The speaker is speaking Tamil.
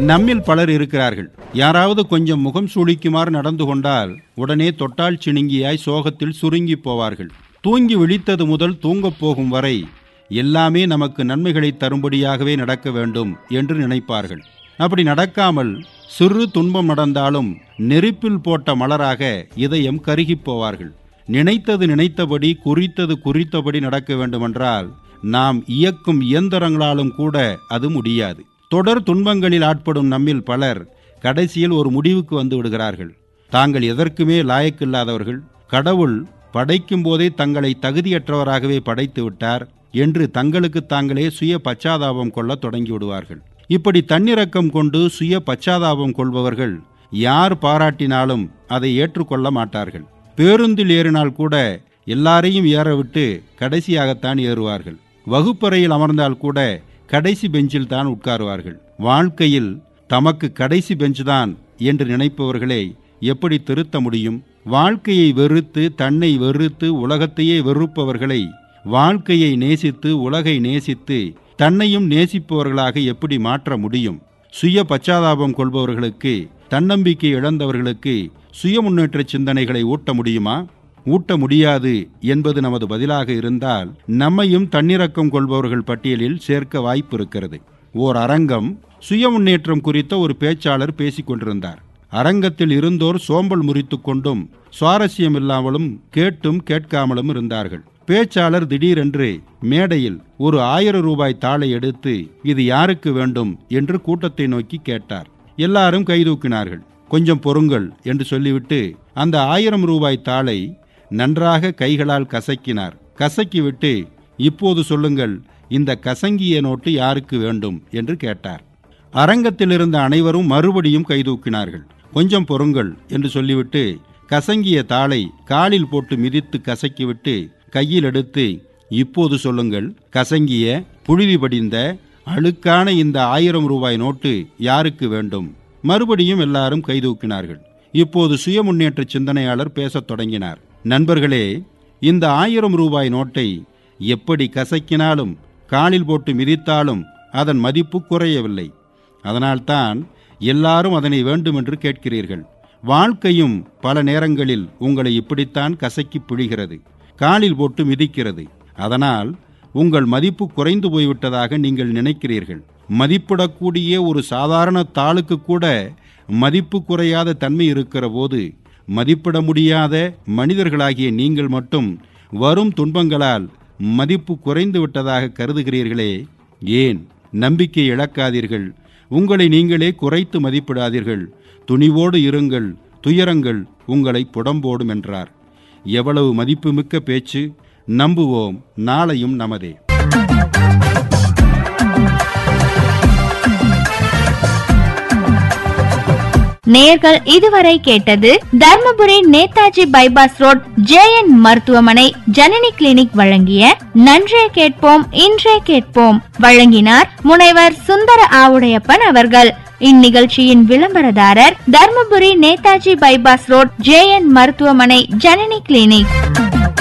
நம்மில் பலர் இருக்கிறார்கள் யாராவது கொஞ்சம் முகம் சுளிக்குமாறு நடந்து கொண்டால் உடனே தொட்டால் சிணுங்கியாய் சோகத்தில் சுருங்கி போவார்கள் தூங்கி விழித்தது முதல் தூங்கப் போகும் வரை எல்லாமே நமக்கு நன்மைகளை தரும்படியாகவே நடக்க வேண்டும் என்று நினைப்பார்கள் அப்படி நடக்காமல் சிறு துன்பம் நடந்தாலும் நெருப்பில் போட்ட மலராக இதயம் கருகிப் போவார்கள் நினைத்தது நினைத்தபடி குறித்தது குறித்தபடி நடக்க வேண்டுமென்றால் நாம் இயக்கும் இயந்திரங்களாலும் கூட அது முடியாது தொடர் துன்பங்களில் ஆட்படும் நம்மில் பலர் கடைசியில் ஒரு முடிவுக்கு வந்து விடுகிறார்கள் தாங்கள் எதற்குமே லாயக்கில்லாதவர்கள் கடவுள் படைக்கும் போதே தங்களை தகுதியற்றவராகவே படைத்து விட்டார் என்று தங்களுக்கு தாங்களே சுய பச்சாதாபம் கொள்ள தொடங்கி விடுவார்கள் இப்படி தன்னிறக்கம் கொண்டு சுய பச்சாதாபம் கொள்பவர்கள் யார் பாராட்டினாலும் அதை ஏற்றுக்கொள்ள மாட்டார்கள் பேருந்தில் ஏறினால் கூட எல்லாரையும் ஏற விட்டு கடைசியாகத்தான் ஏறுவார்கள் வகுப்பறையில் அமர்ந்தால் கூட கடைசி பெஞ்சில் தான் உட்காருவார்கள் வாழ்க்கையில் தமக்கு கடைசி பெஞ்ச் தான் என்று நினைப்பவர்களை எப்படி திருத்த முடியும் வாழ்க்கையை வெறுத்து தன்னை வெறுத்து உலகத்தையே வெறுப்பவர்களை வாழ்க்கையை நேசித்து உலகை நேசித்து தன்னையும் நேசிப்பவர்களாக எப்படி மாற்ற முடியும் சுய பச்சாதாபம் கொள்பவர்களுக்கு தன்னம்பிக்கை இழந்தவர்களுக்கு சுய முன்னேற்ற சிந்தனைகளை ஊட்ட முடியுமா ஊட்ட முடியாது என்பது நமது பதிலாக இருந்தால் நம்மையும் தன்னிறக்கம் கொள்பவர்கள் பட்டியலில் சேர்க்க வாய்ப்பு இருக்கிறது ஓர் அரங்கம் சுய முன்னேற்றம் குறித்த ஒரு பேச்சாளர் பேசிக் கொண்டிருந்தார் அரங்கத்தில் இருந்தோர் சோம்பல் முறித்து கொண்டும் சுவாரஸ்யம் இல்லாமலும் கேட்டும் கேட்காமலும் இருந்தார்கள் பேச்சாளர் திடீரென்று மேடையில் ஒரு ஆயிரம் ரூபாய் தாளை எடுத்து இது யாருக்கு வேண்டும் என்று கூட்டத்தை நோக்கி கேட்டார் எல்லாரும் கைதூக்கினார்கள் கொஞ்சம் பொறுங்கள் என்று சொல்லிவிட்டு அந்த ஆயிரம் ரூபாய் தாளை நன்றாக கைகளால் கசக்கினார் கசக்கிவிட்டு இப்போது சொல்லுங்கள் இந்த கசங்கிய நோட்டு யாருக்கு வேண்டும் என்று கேட்டார் அரங்கத்தில் இருந்த அனைவரும் மறுபடியும் கைதூக்கினார்கள் கொஞ்சம் பொறுங்கள் என்று சொல்லிவிட்டு கசங்கிய தாளை காலில் போட்டு மிதித்து கசக்கிவிட்டு கையில் எடுத்து இப்போது சொல்லுங்கள் கசங்கிய புழுதி படிந்த அழுக்கான இந்த ஆயிரம் ரூபாய் நோட்டு யாருக்கு வேண்டும் மறுபடியும் எல்லாரும் கைதூக்கினார்கள் இப்போது சுய முன்னேற்ற சிந்தனையாளர் பேசத் தொடங்கினார் நண்பர்களே இந்த ஆயிரம் ரூபாய் நோட்டை எப்படி கசக்கினாலும் காலில் போட்டு மிதித்தாலும் அதன் மதிப்பு குறையவில்லை அதனால்தான் எல்லாரும் அதனை வேண்டுமென்று கேட்கிறீர்கள் வாழ்க்கையும் பல நேரங்களில் உங்களை இப்படித்தான் கசக்கி பிழிகிறது காலில் போட்டு மிதிக்கிறது அதனால் உங்கள் மதிப்பு குறைந்து போய்விட்டதாக நீங்கள் நினைக்கிறீர்கள் மதிப்பிடக்கூடிய ஒரு சாதாரண தாளுக்கு கூட மதிப்பு குறையாத தன்மை இருக்கிற போது மதிப்பிட முடியாத மனிதர்களாகிய நீங்கள் மட்டும் வரும் துன்பங்களால் மதிப்பு குறைந்து விட்டதாக கருதுகிறீர்களே ஏன் நம்பிக்கை இழக்காதீர்கள் உங்களை நீங்களே குறைத்து மதிப்பிடாதீர்கள் துணிவோடு இருங்கள் துயரங்கள் உங்களை புடம்போடும் என்றார் எவ்வளவு மதிப்புமிக்க பேச்சு நம்புவோம் நாளையும் நமதே நேர்கள் இதுவரை கேட்டது Dharmapuri Netaji bypass road JN மருத்துவமனை ஜனனி கிளினிக் வழங்கிய நன்றே கேட்போம் இன்றே கேட்போம் வழங்கினார் முனைவர் சுந்தர ஆவுடையப்பன் அவர்கள் இந்நிகழ்ச்சியின் விளம்பரதாரர் Dharmapuri Netaji bypass road JN மருத்துவமனை ஜனனி கிளினிக்